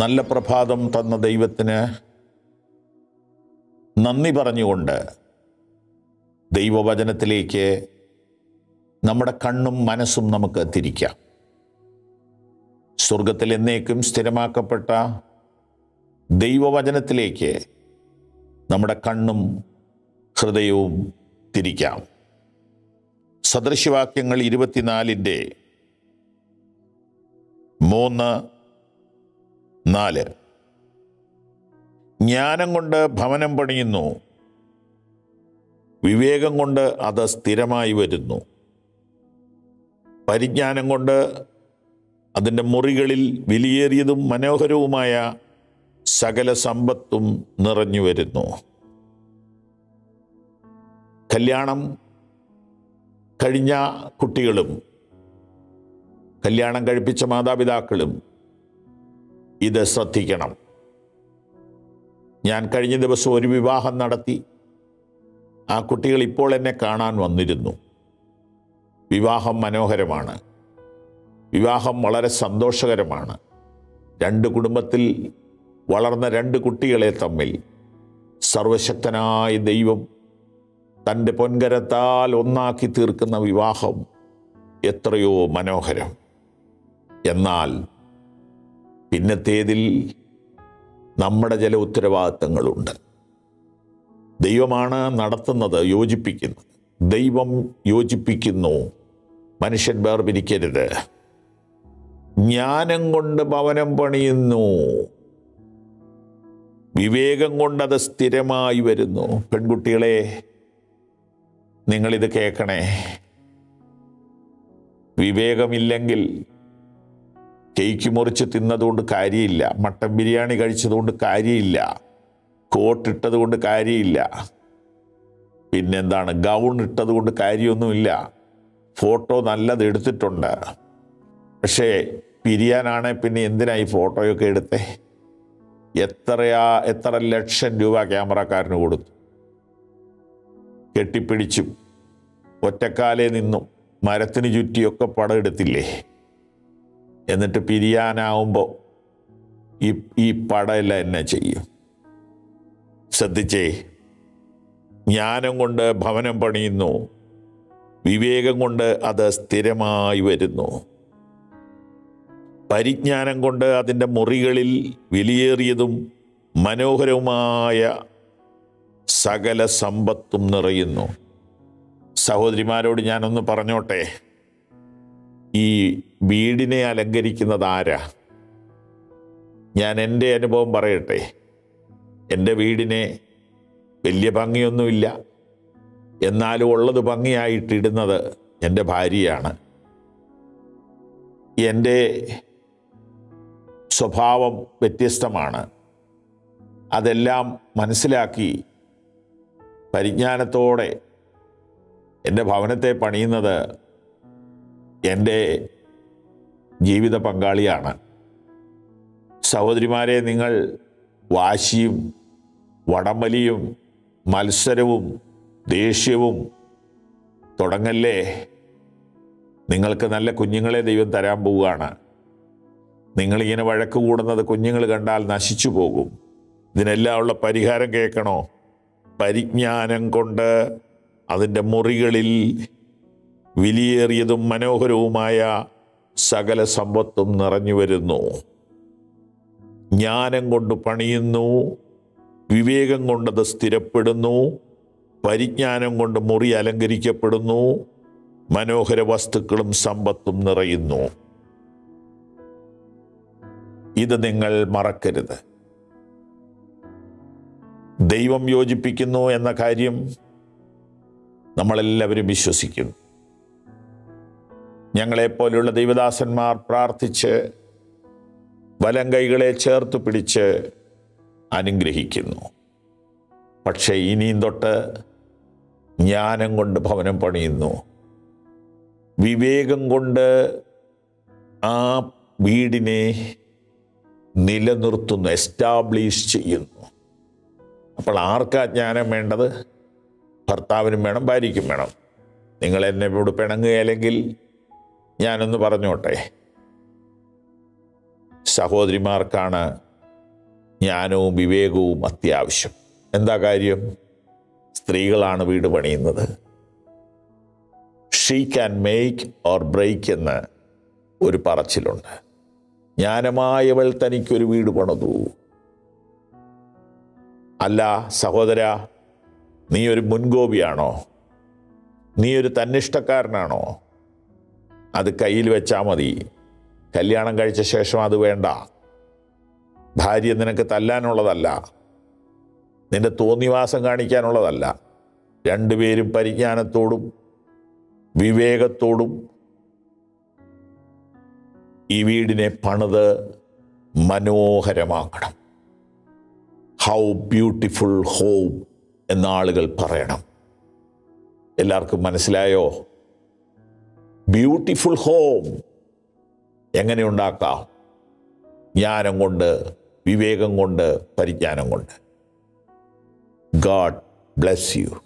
നല്ല പ്രഭാതം തന്ന ദൈവത്തിന് നന്ദി പറഞ്ഞുകൊണ്ട് ദൈവവചനത്തിലേക്ക് നമ്മുടെ കണ്ണും മനസ്സും നമുക്ക് തിരിക്കാം സ്വർഗത്തിൽ എന്നേക്കും സ്ഥിരമാക്കപ്പെട്ട ദൈവവചനത്തിലേക്ക് നമ്മുടെ കണ്ണും ഹൃദയവും തിരിക്കാം സദൃശവാക്യങ്ങൾ ഇരുപത്തിനാലിൻ്റെ മൂന്ന് നാല് ജ്ഞാനം കൊണ്ട് ഭവനം പണിയുന്നു വിവേകം കൊണ്ട് അത് സ്ഥിരമായി വരുന്നു പരിജ്ഞാനം കൊണ്ട് അതിൻ്റെ മുറികളിൽ വിലയേറിയതും മനോഹരവുമായ സകല സമ്പത്തും നിറഞ്ഞു വരുന്നു കല്യാണം കഴിഞ്ഞ കുട്ടികളും കല്യാണം കഴിപ്പിച്ച മാതാപിതാക്കളും ഇത് ശ്രദ്ധിക്കണം ഞാൻ കഴിഞ്ഞ ദിവസം ഒരു വിവാഹം നടത്തി ആ കുട്ടികൾ ഇപ്പോൾ എന്നെ കാണാൻ വന്നിരുന്നു വിവാഹം മനോഹരമാണ് വിവാഹം വളരെ സന്തോഷകരമാണ് രണ്ട് കുടുംബത്തിൽ വളർന്ന രണ്ട് കുട്ടികളെ തമ്മിൽ സർവശക്തനായ ദൈവം തൻ്റെ പൊൻകരത്താൽ ഒന്നാക്കി തീർക്കുന്ന വിവാഹം എത്രയോ മനോഹരം എന്നാൽ പിന്നത്തേതിൽ നമ്മുടെ ചില ഉത്തരവാദിത്തങ്ങളുണ്ട് ദൈവമാണ് നടത്തുന്നത് യോജിപ്പിക്കുന്നത് ദൈവം യോജിപ്പിക്കുന്നു മനുഷ്യൻ വേർപിരിക്കരുത് ജ്ഞാനം കൊണ്ട് ഭവനം പണിയുന്നു വിവേകം കൊണ്ടത് സ്ഥിരമായി വരുന്നു പെൺകുട്ടികളെ നിങ്ങളിത് കേൾക്കണേ വിവേകമില്ലെങ്കിൽ കേക്ക് മുറിച്ച് തിന്നതുകൊണ്ട് കാര്യമില്ല മട്ടൻ ബിരിയാണി കഴിച്ചതുകൊണ്ട് കാര്യമില്ല കോട്ടിട്ടത് കൊണ്ട് കാര്യമില്ല പിന്നെന്താണ് ഗൗൺ ഇട്ടത് കൊണ്ട് കാര്യമൊന്നുമില്ല ഫോട്ടോ നല്ലത് എടുത്തിട്ടുണ്ട് പക്ഷേ പിരിയാനാണെ പിന്നെ എന്തിനാ ഈ ഫോട്ടോയൊക്കെ എടുത്തേ എത്രയാ എത്ര ലക്ഷം രൂപ ക്യാമറക്കാരന് കൊടുത്തു കെട്ടിപ്പിടിച്ചും ഒറ്റക്കാലേ നിന്നും മരത്തിന് ചുറ്റിയൊക്കെ പടം എടുത്തില്ലേ എന്നിട്ട് പിരിയാനാവുമ്പോൾ ഈ ഈ പടമെല്ലാം എന്നെ ചെയ്യും ശ്രദ്ധിച്ചേ ജ്ഞാനം കൊണ്ട് ഭവനം പണിയുന്നു വിവേകം കൊണ്ട് അത് സ്ഥിരമായി വരുന്നു പരിജ്ഞാനം കൊണ്ട് അതിൻ്റെ മുറികളിൽ വിലയേറിയതും മനോഹരവുമായ സകല സമ്പത്തും നിറയുന്നു സഹോദരിമാരോട് ഞാനൊന്ന് പറഞ്ഞോട്ടെ ഈ വീടിനെ അലങ്കരിക്കുന്നത് ആരാ ഞാൻ എൻ്റെ അനുഭവം പറയട്ടെ എൻ്റെ വീടിനെ വലിയ ഭംഗിയൊന്നുമില്ല എന്നാലും ഉള്ളത് ഭംഗിയായിട്ടിടുന്നത് എൻ്റെ ഭാര്യയാണ് എൻ്റെ സ്വഭാവം വ്യത്യസ്തമാണ് അതെല്ലാം മനസ്സിലാക്കി പരിജ്ഞാനത്തോടെ എൻ്റെ ഭവനത്തെ പണിയുന്നത് എൻ്റെ ജീവിത പങ്കാളിയാണ് സഹോദരിമാരെ നിങ്ങൾ വാശിയും വടംവലിയും മത്സരവും ദേഷ്യവും തുടങ്ങല്ലേ നിങ്ങൾക്ക് നല്ല കുഞ്ഞുങ്ങളെ ദൈവം തരാൻ പോവുകയാണ് നിങ്ങളിങ്ങനെ വഴക്ക് കൂടുന്നത് കുഞ്ഞുങ്ങൾ കണ്ടാൽ നശിച്ചു പോകും ഇതിനെല്ലാം ഉള്ള പരിഹാരം കേൾക്കണോ പരിജ്ഞാനം കൊണ്ട് അതിൻ്റെ മുറികളിൽ വിലയേറിയതും മനോഹരവുമായ സകല സമ്പത്തും നിറഞ്ഞു വരുന്നു ജ്ഞാനം കൊണ്ട് പണിയുന്നു വിവേകം കൊണ്ടത് സ്ഥിരപ്പെടുന്നു പരിജ്ഞാനം കൊണ്ട് മുറി അലങ്കരിക്കപ്പെടുന്നു മനോഹര വസ്തുക്കളും സമ്പത്തും നിറയുന്നു ഇത് നിങ്ങൾ മറക്കരുത് ദൈവം യോജിപ്പിക്കുന്നു എന്ന കാര്യം നമ്മളെല്ലാവരും വിശ്വസിക്കുന്നു ഞങ്ങളെപ്പോലെയുള്ള ദൈവദാസന്മാർ പ്രാർത്ഥിച്ച് വലം കൈകളെ ചേർത്ത് പിടിച്ച് അനുഗ്രഹിക്കുന്നു പക്ഷേ ഇനിയും തൊട്ട് ജ്ഞാനം കൊണ്ട് ഭവനം പണിയുന്നു വിവേകം കൊണ്ട് ആ വീടിനെ നിലനിർത്തുന്നു എസ്റ്റാബ്ലിഷ് ചെയ്യുന്നു അപ്പോൾ ആർക്കാ ജ്ഞാനം വേണ്ടത് ഭർത്താവിനും വേണം ഭാര്യയ്ക്കും വേണം നിങ്ങൾ എന്നെ ഇവിടെ പിണങ്ങുകയല്ലെങ്കിൽ ഞാനൊന്ന് പറഞ്ഞോട്ടെ സഹോദരിമാർക്കാണ് ജ്ഞാനവും വിവേകവും അത്യാവശ്യം എന്താ കാര്യം സ്ത്രീകളാണ് വീട് പണിയുന്നത് she can make or break എന്ന് ഒരു പറച്ചിലുണ്ട് ജ്ഞാനമായവൾ തനിക്കൊരു വീട് പണിതു അല്ല സഹോദര നീ ഒരു മുൻകോപിയാണോ നീ ഒരു തന്നിഷ്ടക്കാരനാണോ അത് കയ്യിൽ വെച്ചാൽ മതി കല്യാണം കഴിച്ച ശേഷം അത് വേണ്ട ഭാര്യ നിനക്ക് തല്ലാനുള്ളതല്ല നിന്റെ തോന്നിവാസം കാണിക്കാനുള്ളതല്ല രണ്ടുപേരും പരിജ്ഞാനത്തോടും വിവേകത്തോടും ഈ വീടിനെ പണിത് മനോഹരമാക്കണം ഹൗ ബ്യൂട്ടിഫുൾ ഹോം എന്ന ആളുകൾ പറയണം എല്ലാവർക്കും മനസ്സിലായോ ബ്യൂട്ടിഫുൾ ഹോം എങ്ങനെ ഉണ്ടാക്കാം ജ്ഞാനം കൊണ്ട് വിവേകം കൊണ്ട് പരിജ്ഞാനം കൊണ്ട് ഗാഡ് ബ്ലെസ് യു